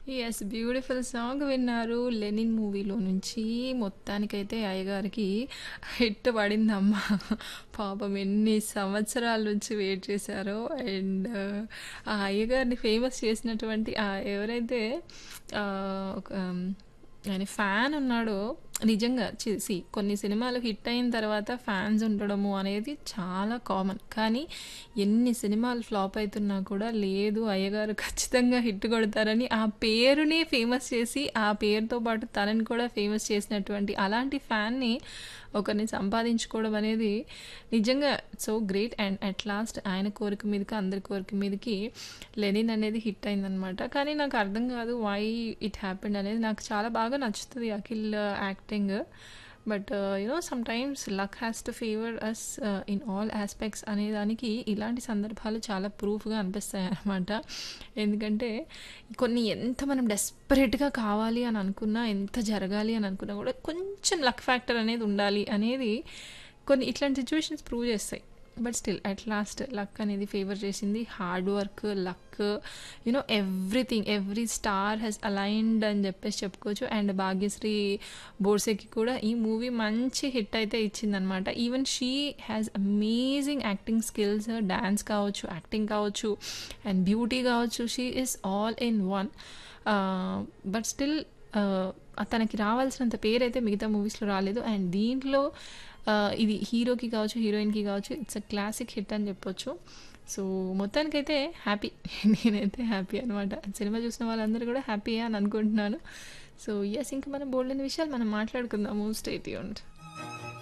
Yes. Beautiful song విన్నారు 'Lenin' movie నుంచి. మొత్తానికైతే అయ్యగారికి హిట్ పడిందమ్మా. పాపం ఎన్ని సంవత్సరాల నుంచి వెయిట్ చేశారో. అండ్ ఆ అయ్యగారిని ఫేమస్ చేసినటువంటి ఆహ్, ఎవరైతే ఆహ్, ఒక ఆయన ఫ్యాన్ ఉన్నాడో నిజంగా చి సీ కొన్ని సినిమాలు హిట్ అయిన తర్వాత ఫ్యాన్స్ ఉండడము అనేది చాలా కామన్. కానీ ఎన్ని సినిమాలు ఫ్లాప్ అయితున్నా కూడా లేదు అయ్యగారు ఖచ్చితంగా హిట్ కొడతారని ఆ పేరునే ఫేమస్ చేసి, ఆ పేరుతో పాటు తనని కూడా ఫేమస్ చేసినటువంటి అలాంటి ఫ్యాన్‌ని ఒకరిని సంపాదించుకోవడం అనేది నిజంగా so great. And at last ఆయన కోరిక మీదకి, అందరి కోరిక మీదకి 'లెనిన్' అనేది హిట్ అయిందనమాట. కానీ నాకు అర్థం కాదు వై ఇట్ హ్యాపెండ్ అనేది. నాకు చాలా బాగా నచ్చుతది Akhil acting. But you know sometimes luck has to favour us ah, in all aspects అనే దానికి ఇలాంటి సందర్భాలు చాలా ప్రూఫ్‌గా అనిపిస్తాయనమాట. ఎందుకంటే కొన్ని ఎంత మనం డెస్పరేట్‌గా కావాలి అని అనుకున్నా, ఎంత జరగాలి అని అనుకున్నా కూడా కొంచెం లక్ ఫ్యాక్టర్ అనేది ఉండాలి అనేది కొన్ని ఇట్లాంటి సిట్యుయేషన్స్ ప్రూవ్ చేస్తాయి. But still at last luck అనేది ఫేవర్ చేసింది. Hard work, luck you know everything every star has aligned అని చెప్పేసి చెప్పుకోవచ్చు. అండ్ భాగ్యశ్రీ బోర్సేకి కూడా ఈ మూవీ మంచి హిట్ అయితే ఇచ్చిందనమాట. Even she has amazing acting skills. Dance కావచ్చు, యాక్టింగ్ కావచ్చు, అండ్ బ్యూటీ కావచ్చు. She is all in one. Ah, but still ah, తనకి రావాల్సినంత పేరైతే మిగతా మూవీస్‌లో రాలేదు. అండ్ దీంట్లో ఆహ్, ఇది హీరోకి కావచ్చు, హీరోయిన్‌కి కావచ్చు ఇట్స్ ఎ క్లాసిక్ హిట్ అని చెప్పొచ్చు. సో మొత్తానికైతే హ్యాపీ. నేనైతే హ్యాపీ అనమాట. సినిమా చూసిన వాళ్ళందరూ కూడా హ్యాపీయే అని అనుకుంటున్నాను. సో యెస్ ఇంక మనం బోలెడన్ని విషయాలు మనం మాట్లాడుకుందాము. Stay tuned.